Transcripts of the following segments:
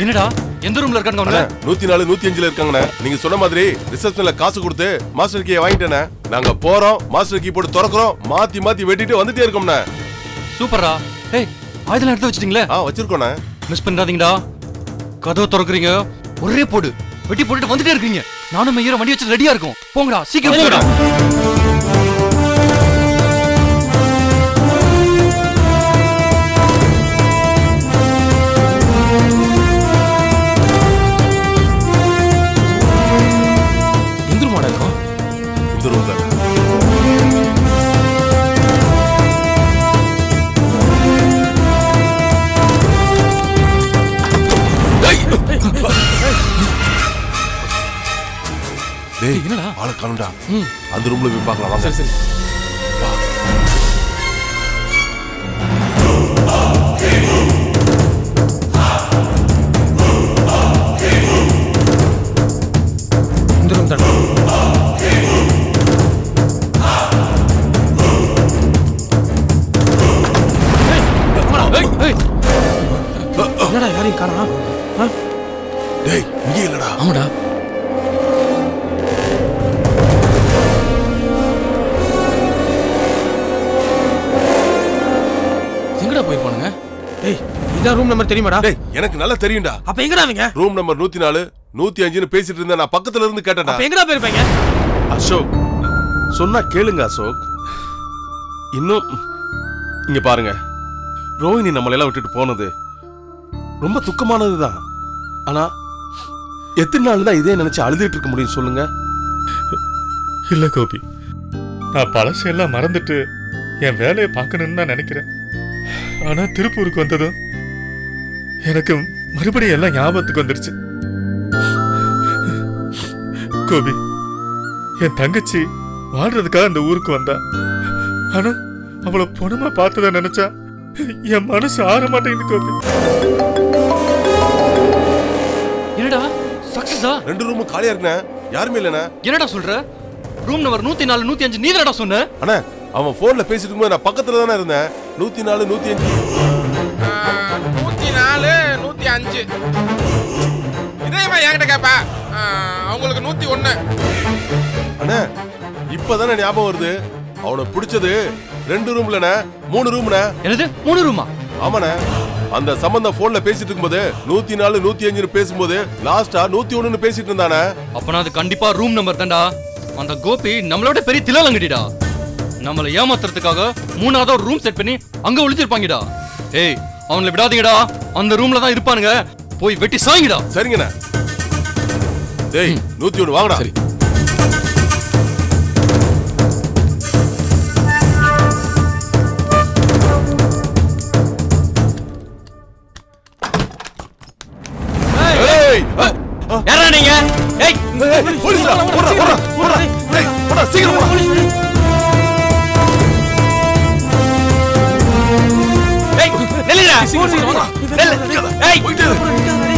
என்னடா எந்த ரூம்ல இருக்காங்க அவங்க நூத்தி நாலு நூத்தி அஞ்சுல இருக்காங்கண்ணே நீங்க சொன்ன மாதிரி ரிசப்ஷன்ல காசு கொடுத்து மாஸ்டர் கீயை வாங்கிட்டேனே நாங்க போறோம் மாஸ்டர் கீ போட்டு திறக்கிறோம் மாத்தி மாத்தி வெட்டிட்டு வந்துட்டே இருக்கோம்ண்ணே சூப்பரா ஏய் ஆயுதம் எடுத்து வச்சிட்டீங்களே ஆ வச்சிருக்கோண்ணே மிஸ் பண்ணாதீங்கடா கதவை திறக்கறீங்க ஒரே போடு வெட்டி போட்டுட்டு வந்துட்டே இருக்கீங்க நானும் மையரும் வண்டி வச்சு ரெடியா இருக்கும் போங்கடா சீக்கிரம் போங்கடா எந்த ரூமாடா இருக்கும் இந்த ரூம்ல டேய் என்னடா? ஆளை காணும்டா அந்த ரூம்ல போய் பார்க்கலாம் வாங்க சரி சரி இந்த ரூம் தானே ஏய், ஏய், என்னடா யாரையும் காணா டேய் இங்கே இல்லடா ஆமாடா எங்கடா போயிருப்பானுங்க ஏய் இதான் ரூம் நம்பர் தெரியுமாடா டேய் எனக்கு நல்லா தெரியும்டா அப்ப எங்கடா அவங்க ரூம் நம்பர் நூத்தி நாலு நூத்தி அஞ்சுன்னு பேசிட்டு இருந்தேன் நான் பக்கத்துல இருந்து கேட்டேன்டா அப்ப எங்கடா போயிருப்பாங்க அசோக் சொன்னா கேளுங்க அசோக் இன்னும் இங்க பாருங்க ரோஹிணி நம்மளெல்லாம் விட்டுட்டு போனது ரொம்ப துக்கமானதுதான் ஆனா எத்தனை நாள் தான் இதே நினைச்சு அழுதுட்டு இருக்க முடியும் சொல்லுங்க இல்ல கோபி நான் பழசெல்லாம் மறந்துட்டு என் வேலையை பார்க்கணும்னு தான் நினைக்கிறேன் ஆனா திருப்பூருக்கு வந்ததும் எனக்கு மறுபடியும் எல்லாம் ஞாபகத்துக்கு வந்துருச்சு கோபி என் தங்கச்சி வாழ்றதுக்காக அந்த ஊருக்கு வந்தா ஆனா அவளை பொணமா பார்த்ததை நினைச்சா என் மனசு ஆற மாட்டேங்குது கோபி என்னடா சக்சஸா ரெண்டு ரூமும் காலியா இருக்குண்ணே யாருமே இல்லைண்ணே என்னடா சொல்ற ரூம் நம்பர் நூத்தி நாலு நூத்தி அஞ்சு நீ சொன்ன அண்ணா அவன் போன்ல பேசிட்டு இருக்கும்போது நான் பக்கத்துல தானே இருந்தேன் நூத்தி நாலு நூத்தி அஞ்சு நூத்தி நாலு நூத்தி அஞ்சு இதேமா என்கிட்ட கேப்பா ஆ, அவங்களுக்கு நூத்தி ஒண்ணு அண்ணா இப்பதானே ஞாபகம் வருது அவனை பிடிச்சது ரெண்டு ரூம்லண்ணே மூணு ரூம்ண்ணே என்னது மூணு ரூமா ஆமாண்ணே அந்த சம்பந்தம் போன்ல பேசிட்டு இருக்கும்போது நூத்தி நாலு நூத்தி அஞ்சுன்னு பேசும்போது லாஸ்டா நூத்தி ஒண்ணுன்னு பேசிட்டு இருந்தானே அப்பனா அது கண்டிப்பா ரூம் நம்பர் தான்டா அந்த கோபி நம்மளோட பெரிய திலாலங்கடிடா நம்மளை ஏமாத்துறதுக்காக மூணாவது ஒரு ரூம் செட் பண்ணி அங்க ஒளிஞ்சிருப்பாங்கடா ஏய் அவங்கள விடாதீங்கடா அந்த ரூம்ல தான் இருப்பானுங்க போய் வெட்டி சாய்ங்கடா சரிங்கண்ணே டேய் நூத்தி ஒண்ணு வாங்கடா சரி. ஏய் யாரா நீங்க ஏய் போலீஸ்டா ஓடுறா ஓடுறா ஓடுறா டேய் ஓடுறா சீக்கிரம் ஓடுறா ஏய் நில்லுடா ஏய் போயிட்டே இரு.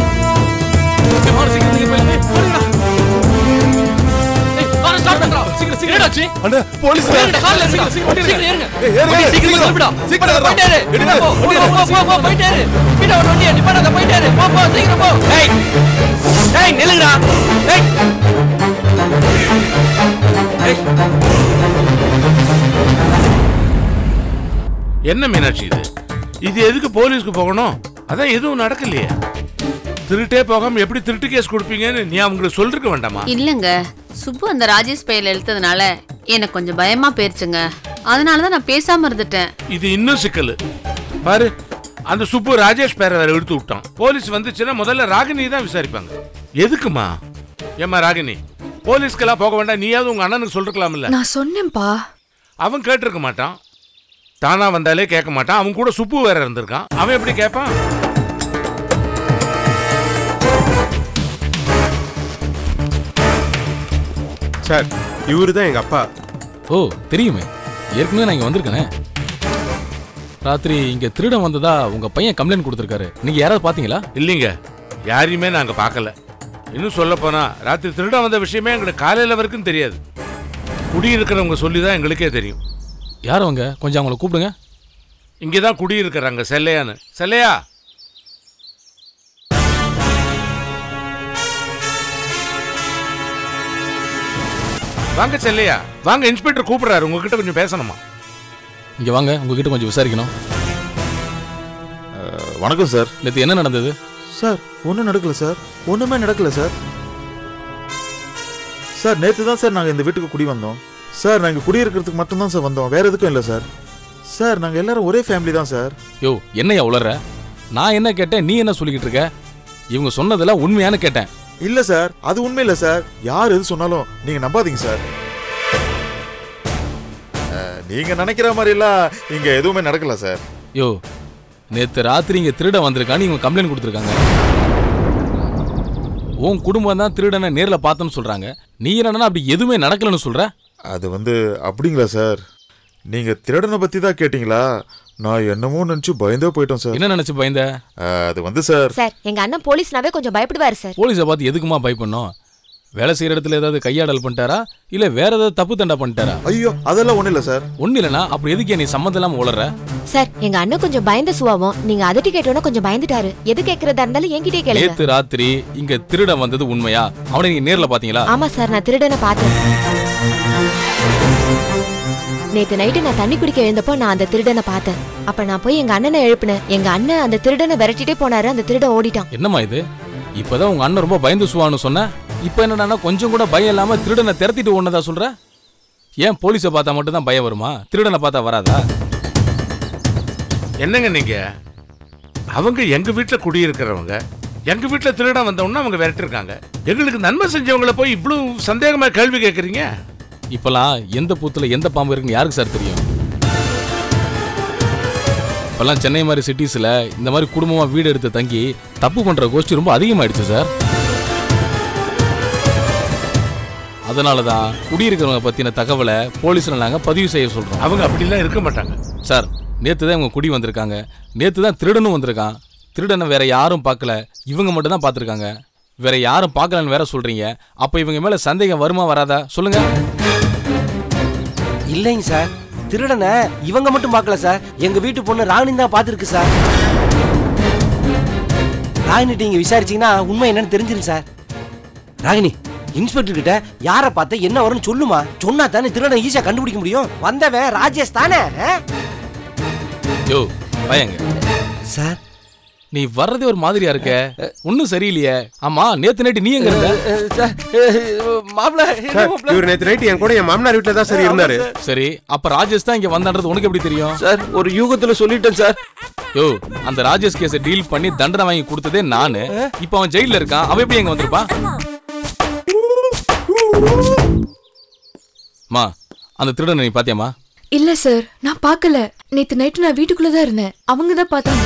ஏய் காரை ஸ்டார்ட் பண்றா சீக்கிரம் சீக்கிரம் ஏடாச்சு அண்ணா போலீஸ் ஏறுங்கடா, கார்ல ஏறுங்க. சீக்கிரம் ஏறுங்க. ஏய், ஏறு, வண்டி ஏறு, சீக்கிரமா சீக்கிரம். திருப்பிடா. சீக்கிரம் ஏறுடா. போயிட்டே இரு. எடுடா, போ, போ, வண்டியை போ, போ, போ, போயிட்டே இரு. பின்ன ஒரு வண்டியை நிப்பாட்டாத, போயிட்டே இரு. போ, போ, சீக்கிரம் போ. ஏய், ஏய், நில்லுங்கடா. ஏய். ஏய், என்ன மீனாட்சி இது இது எதுக்கு போலீஸ்க்கு போகணும் அதான் எதுவும் நடக்கலையே திருட்டே போகாம எப்படி திருட்டு கேஸ் கொடுப்பீங்கன்னு நீ அவங்களுக்கு சொல்லிருக்க வேண்டாமா இல்லங்க சுப்பு அந்த ராஜேஷ் பெயர்ல எழுத்ததுனால எனக்கு கொஞ்சம் பயமா போயிருச்சுங்க அதனால தான் நான் பேசாம இருந்துட்டேன் இது இன்னும் சிக்கல் பாரு அந்த சுப்பு ராஜேஷ் பேரை வேற எடுத்து விட்டான் போலீஸ் வந்துச்சுன்னா முதல்ல ராகினி தான் விசாரிப்பாங்க எதுக்குமா ஏம்மா ராகினி போலீஸ்க்கெல்லாம் போக வேண்டாம் நீயாவது உங்க அண்ணனுக்கு சொல்லிருக்கலாம்ல நான் சொன்னேன்ப்பா அவன் கேட்டிருக்க மாட்டான் தானா வந்தாலே கேட்க மாட்டான் அவன் கூட சுப்பு வேற இருந்திருக்கான் அவன் எப்படி கேட்பான் சார் இவரு தான் எங்க அப்பா ஓ தெரியுமே ஏற்கனவே நான் இங்க வந்திருக்கேனே ராத்திரி இங்க திருடன் வந்ததா உங்க பையன் கம்ப்ளைண்ட் கொடுத்துருக்காரு நீங்க யாராவது பாத்தீங்களா இல்லைங்க யாரையுமே நாங்க பார்க்கல இன்னும் சொல்ல போனா ராத்திரி திருட வந்த விஷயமே எங்களுக்கு காலையில வரைக்கும் தெரியாது குடியிருக்கிறவங்க சொல்லி தான் எங்களுக்கே தெரியும் யார் அவங்க கொஞ்சம் அவங்கள கூப்பிடுங்க இங்கே தான் குடியிருக்கிறாங்க செல்லையான்னு செல்லையா வாங்க செல்லையா வாங்க இன்ஸ்பெக்டர் கூப்பிடுறாரு உங்ககிட்ட கொஞ்சம் பேசணுமா இங்க வாங்க உங்ககிட்ட கொஞ்சம் விசாரிக்கணும் வணக்கம் சார் நேத்து என்ன நடந்தது சார் ஒன்றும் நடக்கல சார் ஒன்றுமே நடக்கல சார் சார் நேற்று தான் சார் நாங்கள் இந்த வீட்டுக்கு குடி வந்தோம் சார் நாங்கள் குடியிருக்கிறதுக்கு மட்டும்தான் சார் வந்தோம் வேற எதுக்கும் இல்லை சார் சார் நாங்கள் எல்லாரும் ஒரே ஃபேமிலி தான் சார் யோ என்னையா உளற நான் என்ன கேட்டேன் நீ என்ன சொல்லிக்கிட்டு இருக்க இவங்க சொன்னதெல்லாம் உண்மையானு கேட்டேன் இல்லை சார் அது உண்மை இல்லை சார் யார் எது சொன்னாலும் நீங்கள் நம்பாதீங்க சார் அஹ், நீங்க நினைக்கிற மாதிரிலாம் இங்க எதுவுமே நடக்கல சார் யோ நேத்து ராத்திரி இங்க திருட வந்திருக்கான்னு இவங்க கம்ப்ளைண்ட் கொடுத்துருக்காங்க உன் குடும்பம் தான் திருடனை நேர்ல பார்த்தோன்னு சொல்றாங்க நீ என்னன்னா அப்படி எதுவுமே நடக்கலன்னு சொல்ற அது வந்து அப்படிங்களா சார் நீங்க திருடனை பத்தி தான் கேட்டீங்களா நான் என்னமோ நினைச்சு பயந்தே போயிட்டோம் சார் என்ன நினைச்சு பயந்த அஹ், அது வந்து சார் சார் எங்க அண்ணன் போலீஸ்னாவே கொஞ்சம் பயப்படுவாரு சார் போலீஸை பார்த்து எதுக்குமா பயப்படணும் வேலை செய்யற இடத்துல ஏதாவது கையாடல் பண்ணிட்டாரா இல்ல வேற ஏதாவது தப்பு தண்டா பண்ணிட்டாரா ஐயோ அதெல்லாம் ஒண்ணும் இல்ல சார் ஒண்ணு இல்லைன்னா அப்புறம் எதுக்கு நீ சம்மந்தம் இல்லாம உளற சார் எங்க அண்ணன் கொஞ்சம் பயந்த சுவாவம் நீங்க அதட்டி கேட்டோன்னா கொஞ்சம் பயந்துட்டாரு எது கேக்குறதா இருந்தாலும் என்கிட்டயே கேளுங்க நேத்து ராத்திரி இங்க திருட வந்தது உண்மையா அவனை நீங்க நேர்ல பாத்தீங்களா ஆமா சார் நான் திருடனை பார்த்தேன் நேத்து நைட்டு நான் தண்ணி குடிக்க எழுந்தப்போ நான் அந்த திருடனை பார்த்தேன் அப்ப நான் போய் எங்க அண்ணனை எழுப்பினேன் எங்க அண்ணன் அந்த திருடனை விரட்டிட்டே போனாரு அந்த திருடன் ஓடிட்டான் என்னம்மா இது இப்பதான் உங்க அண்ணன் ரொம்ப பயந்து சுவான்னு சொன்ன இப்ப என்னன்னா கொஞ்சம் கூட பயம் இல்லாம திருடனை திரத்திட்டு ஒன்னதா சொல்ற ஏன் போலீஸை பார்த்தா மட்டும் தான் பயம் வருமா திருடனை பார்த்தா வராதா என்னங்க நீங்க அவங்க எங்க வீட்டுல குடியிருக்கிறவங்க எங்க வீட்டுல திருட வந்தவொன்னு அவங்க விரட்டிருக்காங்க எங்களுக்கு நன்மை செஞ்சவங்கள போய் இவ்வளவு சந்தேகமா கேள்வி கேட்குறீங்க இப்பெல்லாம் எந்த பூத்துல எந்த பாம்பு இருக்குன்னு யாருக்கு சார் தெரியும் இப்பெல்லாம் சென்னை மாதிரி சிட்டிஸ்ல இந்த மாதிரி குடும்பமா வீடு எடுத்து தங்கி தப்பு பண்ற கோஷ்டி ரொம்ப அதிகமாயிடுச்சு சார் அதனால தான் குடியிருக்கிறவங்க பத்தின தகவலை போலீஸ்ல நாங்க பதிவு செய்ய சொல்றோம் அவங்க அப்படிலாம் இருக்க மாட்டாங்க சார் நேத்து தான் இவங்க குடி வந்திருக்காங்க நேத்து தான் திருடனும் வந்திருக்கான் திருடனை வேற யாரும் பார்க்கல இவங்க மட்டும் தான் பார்த்துருக்காங்க வேற யாரும் பார்க்கலன்னு வேற சொல்றீங்க அப்ப இவங்க மேல சந்தேகம் வருமா வராதா சொல்லுங்க இல்லைங்க சார் திருடனை இவங்க மட்டும் பார்க்கல சார் எங்க வீட்டு பொண்ணு ராணி தான் பார்த்துருக்கு சார் ராகினிட்ட இங்க விசாரிச்சீங்கன்னா உண்மை என்னன்னு தெரிஞ்சிரும் சார் ராகினி இன்ஸ்பெக்டர் கிட்ட யாரை பார்த்த என்ன வரும்னு சொல்லுமா சொன்னா தானே திருடனை ஈஸியா கண்டுபிடிக்க முடியும் வந்தவன் ராஜேஷ் தானே ஆ? யோ பயங்க சார் நீ வர்றதே ஒரு மாதிரியா இருக்க ஒன்னும் சரியில்லையே ஆமா நேத்து நைட்டு நீ எங்க இருந்த சார் மாப்பிள்ள இவர் நேத்து நைட்டு என் கூட என் மாமனார் வீட்டுல தான் சரி இருந்தாரு சரி அப்ப ராஜேஷ் தான் இங்க வந்தான்றது உனக்கு எப்படி தெரியும் சார் ஒரு யூகத்துல சொல்லிட்டேன் சார் யோ அந்த ராஜேஷ் கேஸை டீல் பண்ணி தண்டனை வாங்கி கொடுத்ததே நானு இப்ப அவன் ஜெயில்ல இருக்கான் அவன் எப்படி எங்க வந்திருப்பான் மா அந்த திருடனை நீ பாத்தியாமா இல்ல சார் நான் பார்க்கல நேத்து நைட்டு நான் வீட்டுக்குள்ள தான் இருந்தேன் அவங்க தான் பார்த்தாங்க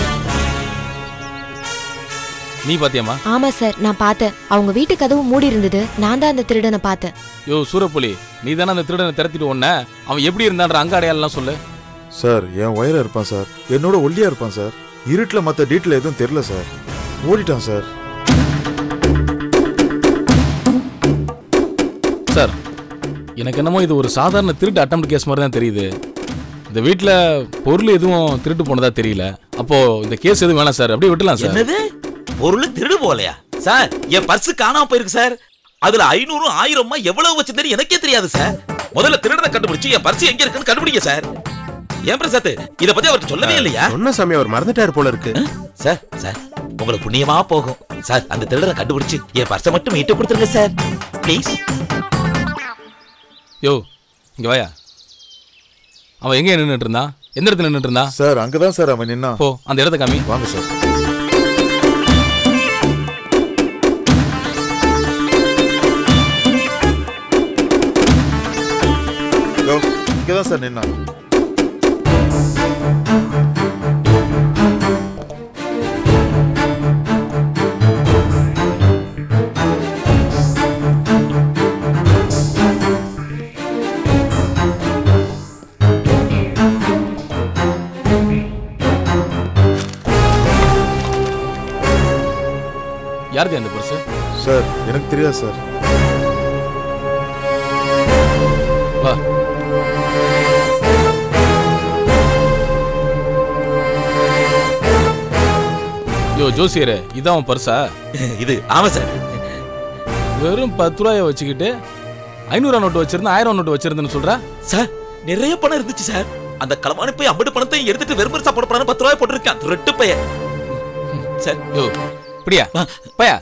நீ பாத்தியாமா ஆமா சார் நான் பார்த்தேன் அவங்க வீட்டு கதவு மூடி இருந்தது நான் தான் அந்த திருடனை பார்த்தேன் யோ சூரப்புலி நீ தானே அந்த திருடனை திரத்திட்டு ஒன்ன அவன் எப்படி இருந்தான்ற அங்க அடையாளம் சொல்லு சார் என் ஒயரா இருப்பான் சார் என்னோட ஒல்லியா இருப்பான் சார் இருட்டில் மற்ற டீட்டெயில் எதுவும் தெரியல சார் ஓடிட்டான் சார் சார் எனக்கு என்னமோ இது ஒரு சாதாரண திருட்டு அட்டம் கேஸ் மாதிரி தான் தெரியுது இந்த வீட்ல பொருள் எதுவும் திருட்டு போனதா தெரியல அப்போ இந்த கேஸ் எதுவும் வேணாம் சார் அப்படியே விட்டுலாம் சார் என்னது பொருள் திருடு போலையா சார் என் பர்ஸ் காணாம போயிருக்கு சார் அதுல ஐநூறு ஆயிரமா எவ்வளவு வச்சிருந்தேன்னு எனக்கே தெரியாது சார் முதல்ல திருடனை கண்டுபிடிச்சு என் பர்ஸ் எங்க இருக்குன்னு கண்டுபிடிங்க சார் ஏன் பிரசாத் இத பத்தி அவர்கிட்ட சொல்லவே இல்லையா சொன்ன சாமி அவர் மறந்துட்டாரு போல இருக்கு சார் சார் உங்களுக்கு புண்ணியமா போகும் சார் அந்த திருடனை கண்டுபிடிச்சு என் பர்ஸை மட்டும் மீட்டு கொடுத்துருங்க சார் ப்ளீஸ் யோ இங்க வாயா அவன் எங்க நின்னுட்டு இருந்தான் எந்த இடத்துல நின்னுட்டு இருந்தான் சார் அங்கதான் சார் அவன் நின்னா போ அந்த இடத்த காமி வாங்க சார் இதோ, இங்கதான் சார் நின்னா யாருது அந்த பர்ஸ் சார் எனக்கு தெரியாது சார் வா யோ ஜோசியரே இதான் அவன் பர்ஸா இது ஆமா சார் வெறும் பத்து ரூபாய வச்சுக்கிட்டு ஐநூறு நோட்டு வச்சிருந்தேன் ஆயிரம் நோட்டு வச்சிருந்தேன்னு சொல்ற சார் நிறைய பணம் இருந்துச்சு சார் அந்த களவாணி போய் ஐம்பது பணத்தையும் எடுத்துட்டு வெறும் பெருசா போட போறான்னு பத்து ரூபாய் போட்டிருக்கேன் ரெட்டு பையன் சார் யோ இப்படியா பையா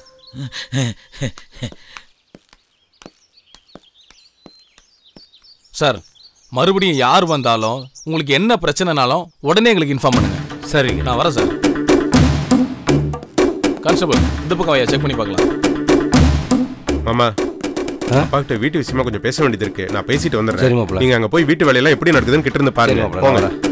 சார் மறுபடியும் யார் வந்தாலும் உங்களுக்கு என்ன பிரச்சனைனாலும் உடனே எங்களுக்கு இன்ஃபார்ம் பண்ணுங்க சரிங்க நான் வரேன் சார் கான்ஸ்டபிள் இந்த பக்கம் ஐயா செக் பண்ணி பார்க்கலாம் மாமா அப்பாக்கிட்ட வீட்டு விஷயமா கொஞ்சம் பேச வேண்டியது இருக்கு நான் பேசிட்டு சரி, வந்துடுறேன் மாப்ள. நீங்க அங்க போய் வீட்டு வேலையெல்லாம் எப்படி நடக்குதுன்னு கிட்ட இருந்து பாருங்க மாப்ள, போங்க நான்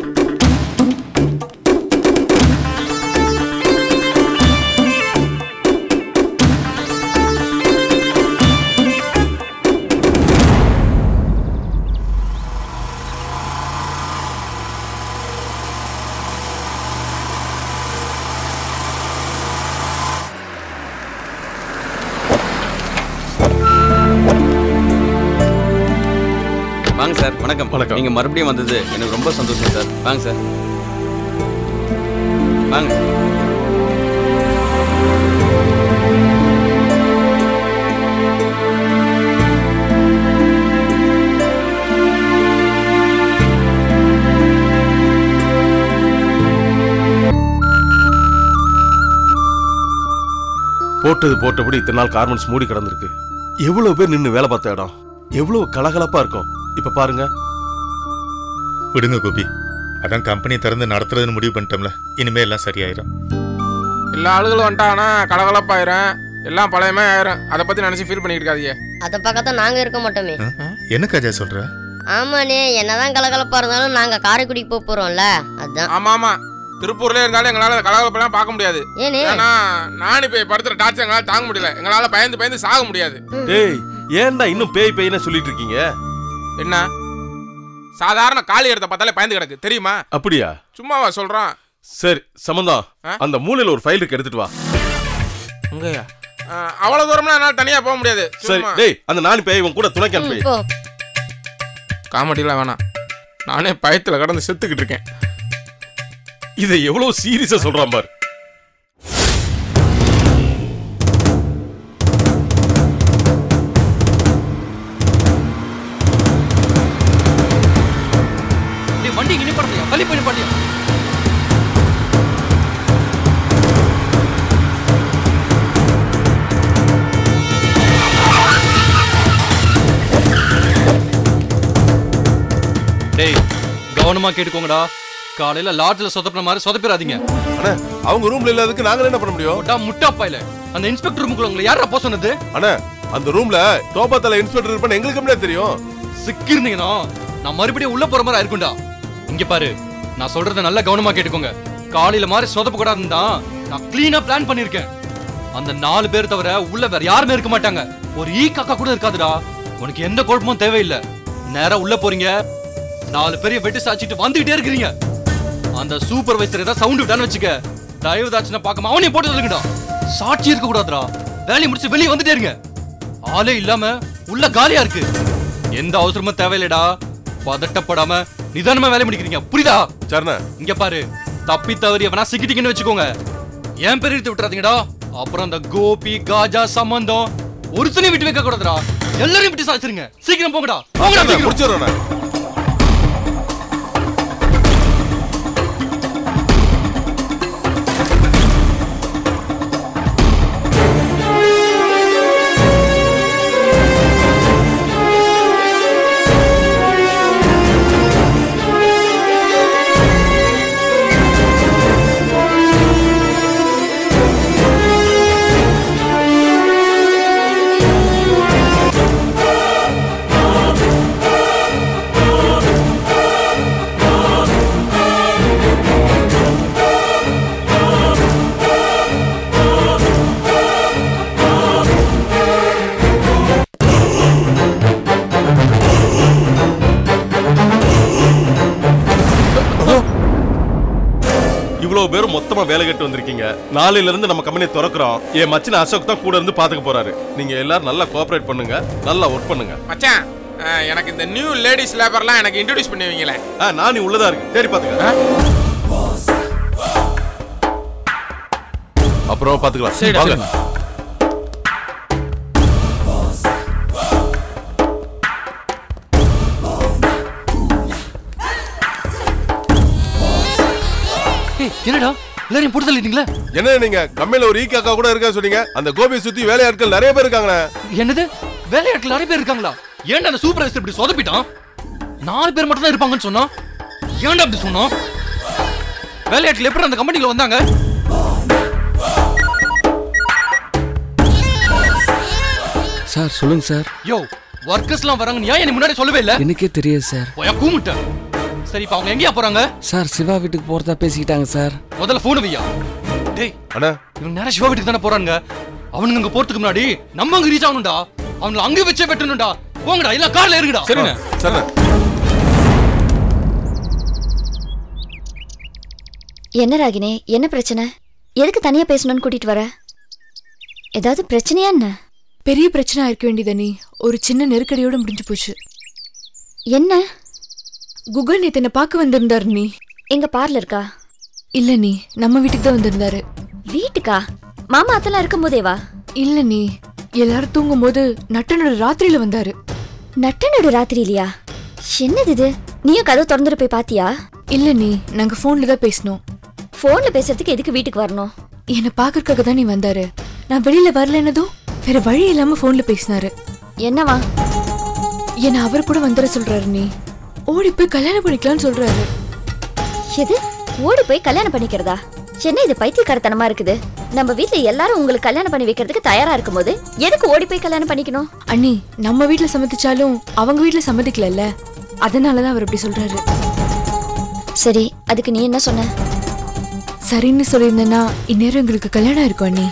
வாங்க சார் வணக்கம் வணக்கம். நீங்க மறுபடியும் வந்தது எனக்கு ரொம்ப சந்தோஷம் சார் வாங்க சார் வாங்க போட்டது போட்டபடி இத்தனை நாள் கார்மெண்ட்ஸ் மூடி கிடந்திருக்கு எவ்வளவு பேர் நின்னு வேலை பார்த்த இடம் எவ்வளவு கலகலப்பா இருக்கும் இப்ப பாருங்க விடுங்க கோபி அதான் கம்பெனி திறந்து நடத்துறதுன்னு முடிவு பண்ணிட்டோம்ல இனிமே எல்லாம் சரியாயிரும் எல்லா ஆளுகளும் வந்துட்டாங்கன்னா கலகலப்பாயிரும் எல்லாம் பழையமே ஆயிரும் அதை பத்தி நினைச்சு ஃபீல் பண்ணிட்டு இருக்காதீங்க அத பக்கத்தான் நாங்க இருக்க மாட்டோமே என்ன கஜா சொல்ற ஆமாண்ணே என்னதான் கலகலப்பா இருந்தாலும் நாங்க காரைக்குடிக்கு போக போறோம்ல அதான் ஆமா ஆமா திருப்பூர்ல இருந்தாலும் எங்களால அந்த கலகலப்பெல்லாம் பார்க்க முடியாது ஏனே? ஏன்னா நான் இப்ப படுத்துற டார்ச்சர் எங்களால தாங்க முடியல எங்களால பயந்து பயந்து சாக முடியாது டேய் ஏன்டா இன்னும் பேய் பேய்னு சொல்லிட்டு இருக்கீங்க என்ன சாதாரண காலி இடத்த பார்த்தாலே பயந்து கிடக்கு தெரியுமா அப்படியா சும்மாவா சொல்றோம் சரி சம்பந்தம் அந்த மூலையில ஒரு ஃபைல் இருக்கு எடுத்துட்டு வா அங்கயா அவ்வளவு தூரம்லாம் என்னால தனியா போக முடியாது சரி சும்மா. டேய் அந்த நாலு பேய் உன் கூட துணைக்கு அனுப்பி போ காமெடிலாம் வேணாம் நானே பயத்துல கடந்து செத்துக்கிட்டு இருக்கேன் இதை எவ்வளவு சீரியஸா சொல்றான் பாரு டேய் வண்டி இங்க நிப்பாட்டியா தள்ளி போய் நிப்பாட்டியா டேய் கவனமா கேட்டுக்கோங்கடா காலையில லாட்ஜ்ல சொதப்பின மாதிரி சொதப்பிடாதீங்க அண்ணா அவங்க ரூம்ல இல்லாததுக்கு நாங்க என்ன பண்ண முடியும் போட்டா முட்டா பாயில அந்த இன்ஸ்பெக்டர் ரூமுக்குள்ள உங்களை யாரா போக சொன்னது அண்ணா அந்த ரூம்ல டோபா தலை இன்ஸ்பெக்டர் இருப்பான்னு எங்களுக்கு எப்படியா தெரியும் சிக்கிருந்தீங்கன்னா நான் மறுபடியும் உள்ள போற மாதிரி இருக்கும்டா இங்க பாரு நான் சொல்றத நல்லா கவனமா கேட்டுக்கோங்க காலையில மாதிரி சொதப்பு கூடாதுன்னு தான் நான் கிளீனா பிளான் பண்ணிருக்கேன் அந்த நாலு பேர் தவிர உள்ள வேற யாருமே இருக்க மாட்டாங்க ஒரு ஈ காக்கா கூட இருக்காதுடா உனக்கு எந்த குழப்பமும் தேவையில்லை நேரா உள்ள போறீங்க நாலு பேரையும் வெட்டி சாச்சிட்டு வந்துகிட்டே இருக்கிறீங்க அந்த சூப்பர்வைசர் ஏதாவது சவுண்ட் விட்டான்னு வச்சுக்க தயவு தாச்சுன்னா பார்க்காம அவனையும் போட்டு தள்ளுங்கடா சாட்சி இருக்க கூடாதுடா வேலையை முடிச்சு வெளியே வந்துட்டே இருங்க ஆளே இல்லாம உள்ள காலியா இருக்கு எந்த அவசரமும் தேவையில்லடா பதட்டப்படாம நிதானமா வேலை முடிக்கிறீங்க புரியுதா சரணா இங்க பாரு தப்பி தவறி எவனா சிக்கிட்டீங்கன்னு வச்சுக்கோங்க என் பேர் எடுத்து விட்டுறாதீங்கடா அப்புறம் அந்த கோபி காஜா சம்பந்தம் ஒருத்தனையும் விட்டு வைக்க கூடாதுடா எல்லாரையும் விட்டு சாச்சிருங்க சீக்கிரம் போங்கடா போங்கடா சீக்கிரம். முடிச்சிடுறேன் இவ்வளவு பேரும் மொத்தமா வேலை கட்டு வந்திருக்கீங்க நாளையில இருந்து நம்ம கம்பெனியை திறக்கிறோம் என் மச்சின அசோக் தான் கூட இருந்து பாத்துக்க போறாரு நீங்க எல்லாரும் நல்லா கோஆபரேட் பண்ணுங்க நல்லா ஒர்க் பண்ணுங்க மச்சான் அஹ், எனக்கு இந்த நியூ லேடிஸ் லேபர்லாம் எனக்கு இன்ட்ரோடியூஸ் பண்ணுவீங்களே ஆ நான் நீ உள்ளதா இருக்கு தேடி பாத்துக்க அப்புறம் பாத்துக்கலாம் சரிடா, வாங்க சரிடா. டேய் என்னடா எல்லாரையும் போட்டு தள்ளிட்டீங்களா என்ன நீங்க கம்மியில ஒரு ஈ காக்கா கூட இருக்கா சொன்னீங்க அந்த கோபியை சுத்தி வேலையாட்கள் நிறைய பேர் இருக்காங்கண்ணே என்னது வேலையாட்கள் நிறைய பேர் இருக்காங்களா ஏன்டா அந்த சூப்பர்வைசர் இப்படி சொதப்பிட்டான் நாலு பேர் மட்டும் தான் இருப்பாங்கன்னு சொன்னோம் ஏன்டா அப்படி சொன்னோம் வேலையாட்கள் எப்படி அந்த கம்பெனில வந்தாங்க சார் சொல்லுங்க சார் யோ ஒர்க்கர்ஸ்லாம் வராங்க ஏன் எனக்கு முன்னாடி சொல்லவே இல்ல எனக்கே தெரியாது சார் போயா கூமுட்ட சரி இப்ப அவங்க எங்கயா போறாங்க சார் சிவா வீட்டுக்கு போறதா பேசிக்கிட்டாங்க சார் முதல்ல போன் வையா டேய் அண்ணா இவங்க நேரா சிவா வீட்டுக்கு தானே போறாங்க அவனுங்க அங்க போறதுக்கு முன்னாடி நம்ம அங்க ரீச் ஆகணும்டா அவங்கள அங்க வச்சே வெட்டணும்டா போங்கடா இல்ல கார்ல ஏறுங்கடா சரிண்ணே. சரிண்ணே என்ன ராகினி என்ன பிரச்சனை எதுக்கு தனியா பேசணும்னு கூட்டிட்டு வர ஏதாவது பிரச்சனையா என்ன பெரிய பிரச்சனை இருக்க வேண்டியது நீ ஒரு சின்ன நெருக்கடியோட முடிஞ்சு போச்சு என்ன குகன் நேத்து என்ன பார்க்க வந்திருந்தாரு நீ எங்க பார்ல இருக்கா இல்ல நீ நம்ம வீட்டுக்கு தான் வந்திருந்தாரு வீட்டுக்கா மாமா அதெல்லாம் இருக்கும் போதேவா இல்ல நீ எல்லாரும் தூங்கும் போது நட்டனோட ராத்திரியில வந்தாரு நட்டனோட ராத்திரி இல்லையா என்னது இது நீயும் கதவு திறந்துட்டு போய் பாத்தியா இல்ல நீ நாங்க போன்ல தான் பேசணும் போன்ல பேசுறதுக்கு எதுக்கு வீட்டுக்கு வரணும் என்ன பாக்குறதுக்காக தான் நீ வந்தாரு நான் வெளியில வரலன்னதும் வேற வழி இல்லாம போன்ல பேசினாரு என்னவா என்ன அவர் கூட வந்துட சொல்றாரு நீ ஓடி போய் கல்யாணம் பண்ணிக்கலாம்னு சொல்றாரு எது ஓடி போய் கல்யாணம் பண்ணிக்கிறதா என்ன இது பைத்தியக்காரத்தனமா இருக்குது நம்ம வீட்ல எல்லாரும் உங்களுக்கு கல்யாணம் பண்ணி வைக்கிறதுக்கு தயாரா இருக்கும்போது எதுக்கு ஓடி போய் கல்யாணம் பண்ணிக்கணும் அண்ணி நம்ம வீட்ல சம்மதிச்சாலும் அவங்க வீட்ல சம்மதிக்கலல்ல அதனாலதான் அவர் அப்படி சொல்றாரு சரி அதுக்கு நீ என்ன சொன்ன சரின்னு சொல்லியிருந்தேன்னா இந்நேரம் எங்களுக்கு கல்யாணம் இருக்கும் அண்ணி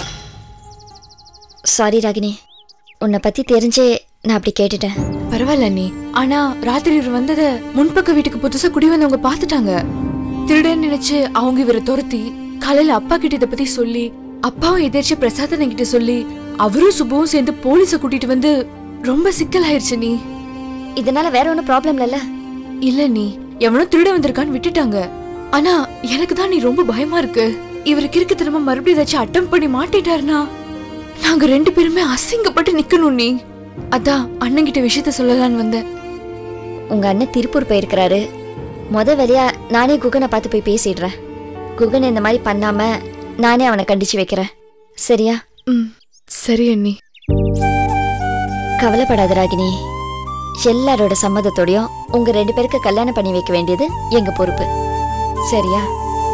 சாரி ராகினி உன்னை பத்தி தெரிஞ்சே நான் அப்படி கேட்டுட்டேன் பரவாயில்ல அண்ணி ஆனா ராத்திரி இவர் வந்தத முன்பக்க வீட்டுக்கு புதுசா குடி வந்தவங்க பாத்துட்டாங்க திருடன் நினைச்சு அவங்க இவரை துரத்தி காலையில அப்பா கிட்ட இத பத்தி சொல்லி அப்பாவும் எதிர்ச்சி பிரசாதன் கிட்ட சொல்லி அவரும் சுபவும் சேர்ந்து போலீஸ கூட்டிட்டு வந்து ரொம்ப சிக்கல் ஆயிருச்சு நீ இதனால வேற ஒன்றும் ப்ராப்ளம் இல்லைல்ல இல்ல நீ எவனோ திருட வந்திருக்கான்னு விட்டுட்டாங்க ஆனா எனக்கு தான் நீ ரொம்ப பயமா இருக்கு இவருக்கு இருக்கு திரும்ப மறுபடியும் ஏதாச்சும் அட்டம் பண்ணி மாட்டிட்டாருனா நாங்க ரெண்டு பேருமே அசிங்கப்பட்டு நிக்கணும் நீ அதான் அண்ணன் கிட்ட விஷயத்த சொல்லலான்னு வந்தேன் உங்க அண்ணன் திருப்பூர் போயிருக்கிறாரு முத வேலையா நானே குகனை பார்த்து போய் பேசிடுறேன் குகன் இந்த மாதிரி பண்ணாம நானே அவனை கண்டிச்சு வைக்கிறேன் சரியா ம் சரி அண்ணி கவலைப்படாத ராகினி எல்லாரோட சம்மதத்தோடையும் உங்க ரெண்டு பேருக்கு கல்யாணம் பண்ணி வைக்க வேண்டியது எங்க பொறுப்பு சரியா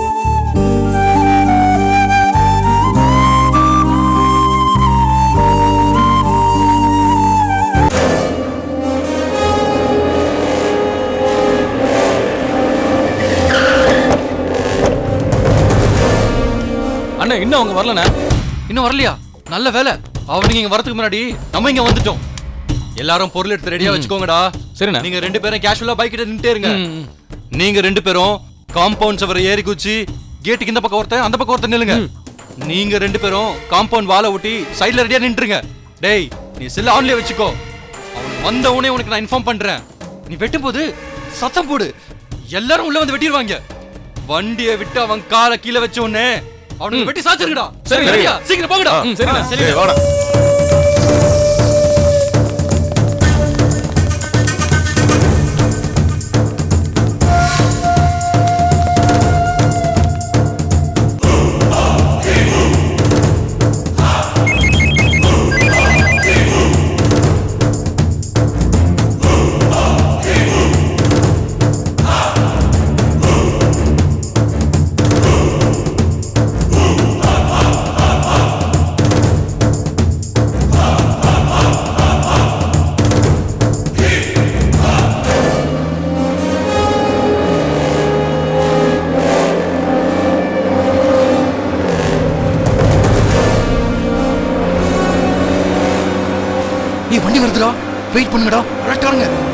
அண்ணா இன்னும் அவங்க வரலண்ணே இன்னும் வரலையா நல்ல வேலை அவனுங்க இங்க வரதுக்கு முன்னாடி நம்ம இங்க வந்துட்டோம் எல்லாரும் பொருள் எடுத்து ரெடியா வச்சுக்கோங்கடா சரிண்ணா நீங்க ரெண்டு பேரும் கேஷுவலா பைக் கிட்ட நின்னுட்டே இருங்க நீங்க ரெண்டு பேரும் காம்பவுண்ட் சுவரை ஏறி குச்சி கேட்டுக்கு இந்த பக்கம் ஒருத்தன் அந்த பக்கம் ஒருத்தன் நில்லுங்க நீங்க ரெண்டு பேரும் காம்பவுண்ட் வாலை ஒட்டி சைடுல ரெடியா நின்றுங்க டேய் நீ செல்ல ஆன்லயே வச்சுக்கோ அவன் வந்த உடனே உனக்கு நான் இன்ஃபார்ம் பண்றேன் நீ வெட்டும் போது சத்தம் போடு எல்லாரும் உள்ள வந்து வெட்டிடுவாங்க வண்டியை விட்டு அவன் காலை கீழே வச்ச உடனே அவனுக்கு வெட்டி சாச்சிருங்கடா சரி, சரியா சரியா? சீக்கிரம் போங்கடா ம், சரிண்ணா. சரி ஏய், வாடா நீ வண்டி வருதுடா வெயிட் பண்ணுங்கடா கரெக்டானுங்க